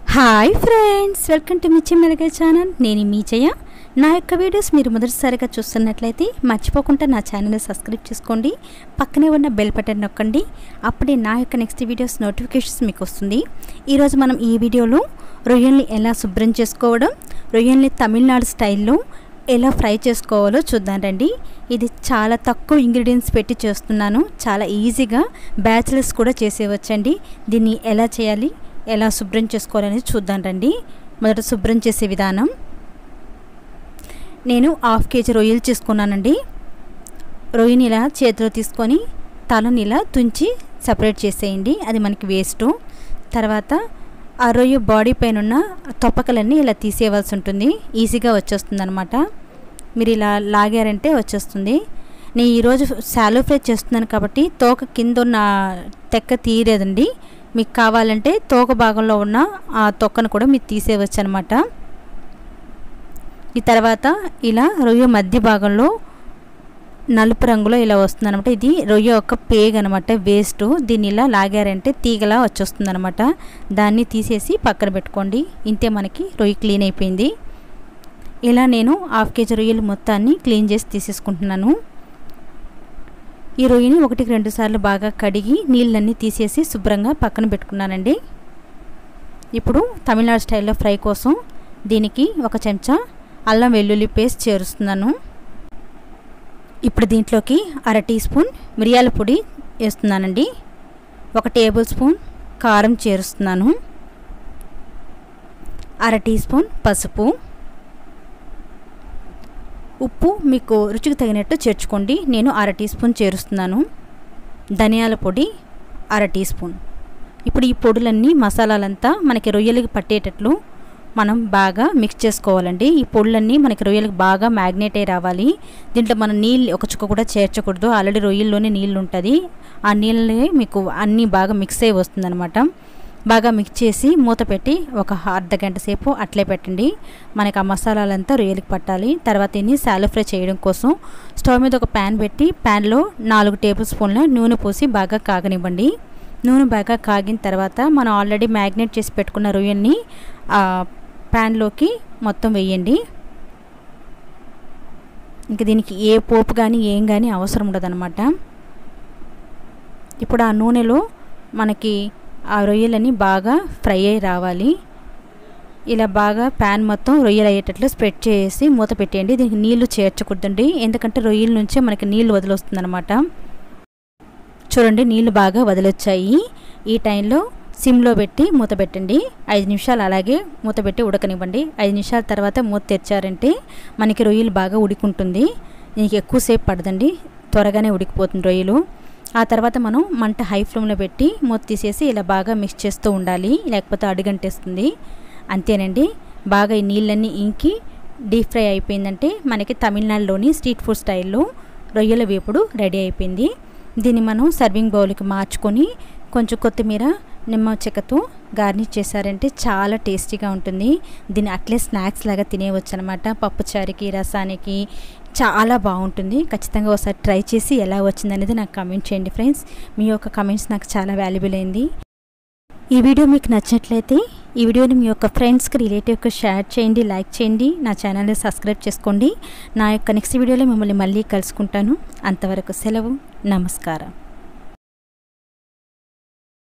hi friends welcome to మిచ్చి మెలగే channel నేను మీ జయ నా యొక్క వీడియోస్ మీరు మొదటిసారిగా చూస్తున్నట్లయితే మర్చిపోకుండా నా ఛానల్ని సబ్స్క్రైబ్ చేసుకోండి పక్కనే ఉన్న బెల్ బటన్ నొక్కండి అప్పుడే నా యొక్క నెక్స్ట్ వీడియోస్ నోటిఫికేషన్స్ మీకు వస్తుంది ఈరోజు మనం ఈ వీడియోలో రొయ్యల్ని ఎలా శుభ్రం చేసుకోవడం రొయ్యల్ని తమిళనాడు స్టైల్లో ఎలా ఫ్రై చేసుకోవాలో చూద్దాం రండి ఇది చాలా తక్కువ ఇంగ్రీడియంట్స్ పెట్టి చేస్తున్నాను చాలా ఈజీగా బ్యాచిలర్స్ కూడా చేసేవచ్చండి దీన్ని ఎలా చేయాలి ఎలా శుభ్రం చేసుకోవాలనేది చూద్దాం రండి మొదట శుభ్రం చేసే విధానం నేను హాఫ్ కేజీ రొయ్యలు చేసుకున్నానండి రొయ్యని ఇలా చేతిలో తీసుకొని తలని ఇలా తుంచి సపరేట్ చేసేయండి అది మనకి వేస్ట్ తర్వాత ఆ రొయ్య బాడీ పైన ఉన్న తొప్పకలన్నీ ఇలా తీసేయవలసి ఉంటుంది ఈజీగా వచ్చేస్తుంది అనమాట మీరు ఇలా లాగారంటే వచ్చేస్తుంది నేను ఈరోజు శాలో ఫ్రై చేస్తున్నాను కాబట్టి తోక కింద ఉన్న తెక్క తీయలేదండి మీకు కావాలంటే తోక భాగంలో ఉన్న ఆ తొక్కను కూడా మీరు తీసేయవచ్చు అనమాట ఈ తర్వాత ఇలా రొయ్య మధ్య భాగంలో నలుపు రంగులో ఇలా వస్తుంది అనమాట ఇది రొయ్య యొక్క పేగ్ అనమాట వేస్ట్ దీన్ని ఇలా లాగారంటే తీగలా వచ్చేస్తుంది అనమాట దాన్ని తీసేసి పక్కన పెట్టుకోండి ఇంతే మనకి రొయ్య క్లీన్ అయిపోయింది ఇలా నేను హాఫ్ కేజీ రొయ్యలు మొత్తాన్ని క్లీన్ చేసి తీసేసుకుంటున్నాను ఈ రొయ్యని ఒకటికి రెండు సార్లు బాగా కడిగి నీళ్ళన్నీ తీసేసి శుభ్రంగా పక్కన పెట్టుకున్నానండి ఇప్పుడు తమిళనాడు స్టైల్లో ఫ్రై కోసం దీనికి ఒక చెంచా అల్లం వెల్లుల్లి పేస్ట్ చేరుస్తున్నాను ఇప్పుడు దీంట్లోకి అర టీ స్పూన్ మిరియాల పొడి వేస్తున్నానండి ఒక టేబుల్ స్పూన్ కారం చేరుస్తున్నాను అర టీ స్పూన్ పసుపు ఉప్పు మీకు రుచికి తగినట్టు చేర్చుకోండి నేను అర టీ స్పూన్ చేరుస్తున్నాను ధనియాల పొడి అర టీ స్పూన్ ఇప్పుడు ఈ పొడులన్నీ మసాలాలంతా మనకి రొయ్యలకి పట్టేటట్లు మనం బాగా మిక్స్ చేసుకోవాలండి ఈ పొడులన్నీ మనకి రొయ్యలకు బాగా మ్యాగ్నేట్ అయి రావాలి దీంట్లో మనం నీళ్ళు ఒక చుక్క కూడా చేర్చకూడదు ఆల్రెడీ రొయ్యల్లోనే నీళ్ళు ఉంటుంది ఆ నీళ్ళని మీకు అన్నీ బాగా మిక్స్ అయ్యి వస్తుందన్నమాట బాగా మిక్స్ చేసి మూత పెట్టి ఒక అర్ధ గంట సేపు అట్లే పెట్టండి మనకి ఆ మసాలాలంతా రొయ్యలకి పట్టాలి తర్వాత దీన్ని శాలో ఫ్రై చేయడం కోసం స్టవ్ మీద ఒక ప్యాన్ పెట్టి ప్యాన్లో నాలుగు టేబుల్ స్పూన్ల నూనె పోసి బాగా కాగనివ్వండి నూనె బాగా కాగిన తర్వాత మనం ఆల్రెడీ మ్యాగ్నేట్ చేసి పెట్టుకున్న రొయ్యల్ని ప్యాన్లోకి మొత్తం వేయండి ఇంక దీనికి ఏ పోపు కానీ ఏం కానీ అవసరం ఉండదన్నమాట ఇప్పుడు ఆ నూనెలో మనకి ఆ రొయ్యలని బాగా ఫ్రై అయి రావాలి ఇలా బాగా ప్యాన్ మొత్తం రొయ్యలు అయ్యేటట్లు స్ప్రెడ్ చేసి మూత పెట్టేయండి దీనికి నీళ్లు చేర్చకూడదండి ఎందుకంటే రొయ్యల నుంచే మనకి నీళ్లు వదిలొస్తుంది అనమాట చూడండి నీళ్లు బాగా వదిలొచ్చాయి ఈ టైంలో సిమ్లో పెట్టి మూత పెట్టండి ఐదు నిమిషాలు అలాగే మూత పెట్టి ఉడకనివ్వండి ఐదు నిమిషాల తర్వాత మూత తెచ్చారంటే మనకి రొయ్యలు బాగా ఉడికుంటుంది దీనికి ఎక్కువసేపు పడదండి త్వరగానే ఉడికిపోతుంది రొయ్యలు ఆ తర్వాత మనం మంట హై ఫ్లేమ్లో పెట్టి మూత తీసేసి ఇలా బాగా మిక్స్ చేస్తూ ఉండాలి లేకపోతే అడుగంటేస్తుంది అంతేనండి బాగా ఈ నీళ్ళన్నీ ఇంకి డీప్ ఫ్రై అయిపోయిందంటే మనకి తమిళనాడులోని స్ట్రీట్ ఫుడ్ స్టైల్లో రొయ్యల వేపుడు రెడీ అయిపోయింది దీన్ని మనం సర్వింగ్ బౌల్కి మార్చుకొని కొంచెం కొత్తిమీర నిమ్మ చెక్కతో గార్నిష్ చేశారంటే చాలా టేస్టీగా ఉంటుంది దీన్ని అట్లే స్నాక్స్ లాగా తినేవచ్చు అనమాట పప్పుచారుకి రసానికి చాలా బాగుంటుంది ఖచ్చితంగా ఒకసారి ట్రై చేసి ఎలా వచ్చిందనేది నాకు కమెంట్ చేయండి ఫ్రెండ్స్ మీ యొక్క కమెంట్స్ నాకు చాలా వాల్యుబుల్ అయింది ఈ వీడియో మీకు నచ్చినట్లయితే ఈ వీడియోని మీ యొక్క ఫ్రెండ్స్కి రిలేటివ్కి షేర్ చేయండి లైక్ చేయండి నా ఛానల్ని సబ్స్క్రైబ్ చేసుకోండి నా యొక్క నెక్స్ట్ వీడియోలో మిమ్మల్ని మళ్ళీ కలుసుకుంటాను అంతవరకు సెలవు నమస్కారం